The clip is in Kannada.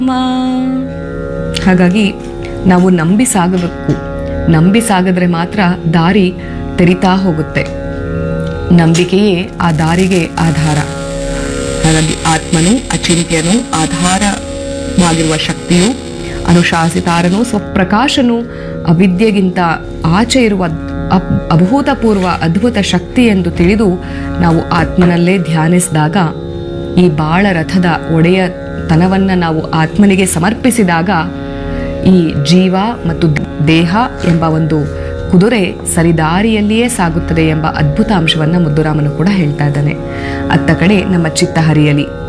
ಹಾಗಾಗಿ ನಾವು ನಂಬಿ ಸಾಗಬೇಕು ನಂಬಿ ಸಾಗಿದ್ರೆ ಮಾತ್ರ ದಾರಿ ತೆರಿತಾ ಹೋಗುತ್ತೆ ನಂಬಿಕೆಯೇ ಆ ದಾರಿಗೆ ಆಧಾರ ಹಾಗಾಗಿ ಆತ್ಮನು ಅಚಿಂತ್ಯನು ಆಧಾರವಾಗಿರುವ ಶಕ್ತಿಯು ಅನುಶಾಸಿತಾರನು ಸ್ವಪ್ರಕಾಶನು ಅವಿದ್ಯೆಗಿಂತ ಆಚೆ ಇರುವ ಅಪ್- ಅಭೂತಪೂರ್ವ ಅದ್ಭುತ ಶಕ್ತಿ ಎಂದು ತಿಳಿದು ನಾವು ಆತ್ಮನಲ್ಲೇ ಧ್ಯಾನಿಸಿದಾಗ ಈ ಬಾಳ ರಥದ ಒಡೆಯ ತನವನ್ನ ನಾವು ಆತ್ಮನಿಗೆ ಸಮರ್ಪಿಸಿದಾಗ ಈ ಜೀವ ಮತ್ತು ದೇಹ ಎಂಬ ಒಂದು ಕುದುರೆ ಸರಿದಾರಿಯಲ್ಲಿಯೇ ಸಾಗುತ್ತದೆ ಎಂಬ ಅದ್ಭುತ ಅಂಶವನ್ನ ಮುದ್ದುರಾಮನು ಕೂಡ ಹೇಳ್ತಾ ಇದ್ದಾನೆ ಅತ್ತ ಕಡೆ ನಮ್ಮ ಚಿತ್ತ ಹರಿಯಲಿ